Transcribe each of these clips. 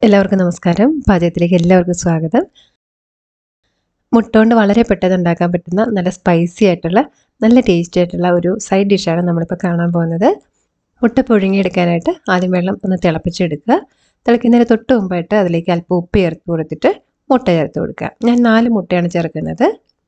എല്ലാവർക്കും നമസ്കാരം പാചകത്തിലേക്ക് എല്ലാവർക്കും സ്വാഗതം മുട്ട കൊണ്ട് വളരെ പെട്ടെന്ന് ഉണ്ടാക്കാൻ പറ്റുന്ന നല്ല സ്പൈസി ആയിട്ടുള്ള നല്ല ടേസ്റ്റി ആയിട്ടുള്ള ഒരു സൈഡ് ഡിഷാണ് നമ്മളിപ്പോൾ കാണാൻ പോകുന്നത് മുട്ട പുഴുങ്ങിയെടുക്കാനായിട്ട് ആദ്യം വെള്ളം ഒന്ന് തിളപ്പിച്ചെടുക്കുക തിളയ്ക്കുന്നതിന് തൊട്ട് മുമ്പായിട്ട് അതിലേക്ക് അല്പം ഉപ്പ് ചേർത്ത് കൊടുത്തിട്ട് മുട്ട ചേർത്ത് കൊടുക്കുക ഞാൻ നാല് മുട്ടയാണ് ചേർക്കുന്നത്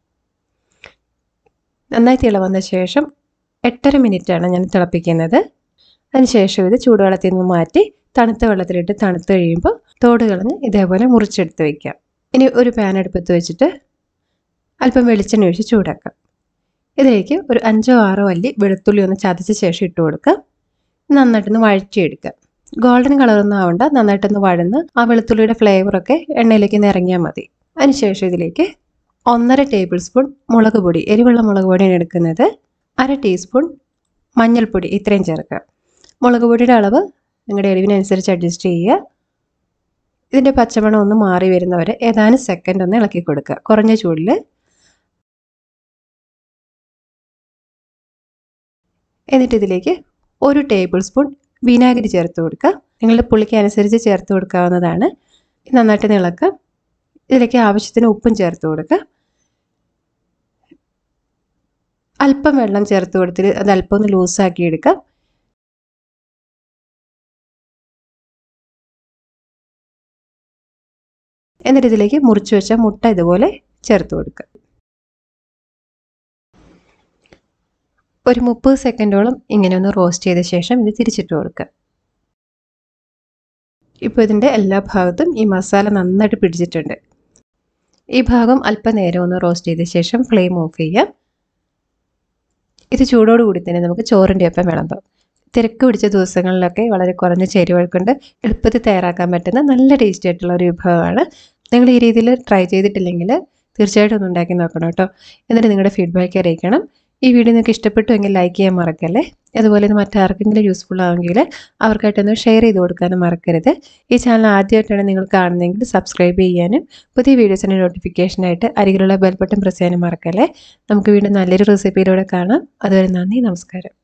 നന്നായി തിളവന്ന ശേഷം എട്ടര മിനിറ്റാണ് ഞാൻ തിളപ്പിക്കുന്നത് അതിനുശേഷം ഇത് ചൂടുവെള്ളത്തിൽ നിന്ന് മാറ്റി തണുത്ത വെള്ളത്തിലിട്ട് തണുത്ത് കഴിയുമ്പോൾ തോട് കളഞ്ഞ് ഇതേപോലെ മുറിച്ചെടുത്ത് വയ്ക്കാം ഇനി ഒരു പാൻ അടുപ്പത്ത് വെച്ചിട്ട് അല്പം വെളിച്ചെണ്ണ ഒഴിച്ച് ചൂടാക്കാം ഇതിലേക്ക് ഒരു അഞ്ചോ ആറോ അല്ലി വെളുത്തുള്ളി ഒന്ന് ചതച്ച ശേഷം ഇട്ട് കൊടുക്കാം നന്നായിട്ടൊന്ന് വഴറ്റിയെടുക്കാം ഗോൾഡൻ കളറൊന്നും ആവണ്ട നന്നായിട്ടൊന്ന് വഴന്ന് ആ വെളുത്തുള്ളിയുടെ ഫ്ലേവറൊക്കെ എണ്ണയിലേക്ക് ഒന്ന് ഇറങ്ങിയാൽ മതി അതിനുശേഷം ഇതിലേക്ക് ഒന്നര ടേബിൾ സ്പൂൺ മുളക് പൊടി എരിവുള്ള മുളക് പൊടിയാണ് എടുക്കുന്നത് അര ടീസ്പൂൺ മഞ്ഞൾപ്പൊടി ഇത്രയും ചേർക്കുക മുളക് പൊടിയുടെ അളവ് നിങ്ങളുടെ എരിവിനനുസരിച്ച് അഡ്ജസ്റ്റ് ചെയ്യുക ഇതിൻ്റെ പച്ചമണം ഒന്ന് മാറി വരുന്നവരെ ഏതാനും സെക്കൻഡ് ഒന്ന് ഇളക്കി കൊടുക്കുക കുറഞ്ഞ ചൂടിൽ എന്നിട്ട് ഇതിലേക്ക് ഒരു ടേബിൾ സ്പൂൺ വിനാഗിരി ചേർത്ത് കൊടുക്കുക നിങ്ങളുടെ പുളിക്ക് അനുസരിച്ച് ചേർത്ത് കൊടുക്കാവുന്നതാണ് നന്നായിട്ട് ഇളക്കുക ഇതിലേക്ക് ആവശ്യത്തിന് ഉപ്പും ചേർത്ത് കൊടുക്കുക അല്പം വെള്ളം ചേർത്ത് കൊടുത്തിട്ട് അത് അല്പം ഒന്ന് ലൂസാക്കി എടുക്കാം എന്നിട്ട് ഇതിലേക്ക് മുറിച്ച് വെച്ച മുട്ട ഇതുപോലെ ചേർത്ത് കൊടുക്കുക ഒരു മുപ്പത് സെക്കൻഡോളം ഇങ്ങനെ ഒന്ന് റോസ്റ്റ് ചെയ്ത ശേഷം ഇത് തിരിച്ചിട്ട് കൊടുക്കുക ഇപ്പോൾ ഇതിൻ്റെ എല്ലാ ഭാഗത്തും ഈ മസാല നന്നായിട്ട് പിടിച്ചിട്ടുണ്ട് ഈ ഭാഗം അല്പനേരം ഒന്ന് റോസ്റ്റ് ചെയ്ത ശേഷം ഫ്ലെയിം ഓഫ് ചെയ്യാം ഇത് ചൂടോടുകൂടി തന്നെ നമുക്ക് ചോറിൻ്റെ ഒപ്പം വിളമ്പാം തിരക്ക് പിടിച്ച ദിവസങ്ങളിലൊക്കെ വളരെ കുറഞ്ഞ ചേരുവകൾ കൊണ്ട് എളുപ്പത്തിൽ തയ്യാറാക്കാൻ പറ്റുന്ന നല്ല ടേസ്റ്റി ആയിട്ടുള്ള ഒരു വിഭവമാണ് നിങ്ങൾ ഈ രീതിയിൽ ട്രൈ ചെയ്തിട്ടില്ലെങ്കിൽ തീർച്ചയായിട്ടും ഒന്ന് ഉണ്ടാക്കി നോക്കണം കേട്ടോ എന്നിട്ട് നിങ്ങളുടെ ഫീഡ്ബാക്ക് അറിയിക്കണം ഈ വീഡിയോ നിങ്ങൾക്ക് ഇഷ്ടപ്പെട്ടുവെങ്കിൽ ലൈക്ക് ചെയ്യാൻ മറക്കല്ലേ അതുപോലെ ഇത് മറ്റാർക്കെങ്കിലും യൂസ്ഫുൾ ആവുമെങ്കിൽ അവർക്കായിട്ടൊന്ന് ഷെയർ ചെയ്ത് കൊടുക്കാനും മറക്കരുത് ഈ ചാനൽ ആദ്യമായിട്ടാണ് നിങ്ങൾ കാണുന്നതെങ്കിൽ സബ്സ്ക്രൈബ് ചെയ്യാനും പുതിയ വീഡിയോസിൻ്റെ നോട്ടിഫിക്കേഷനായിട്ട് അരികിലുള്ള ബെൽ ബട്ടൺ പ്രസ് ചെയ്യാനും മറക്കല്ലേ നമുക്ക് വീണ്ടും നല്ലൊരു റെസിപ്പിയിലൂടെ കാണാം അതുവരെ നന്ദി നമസ്കാരം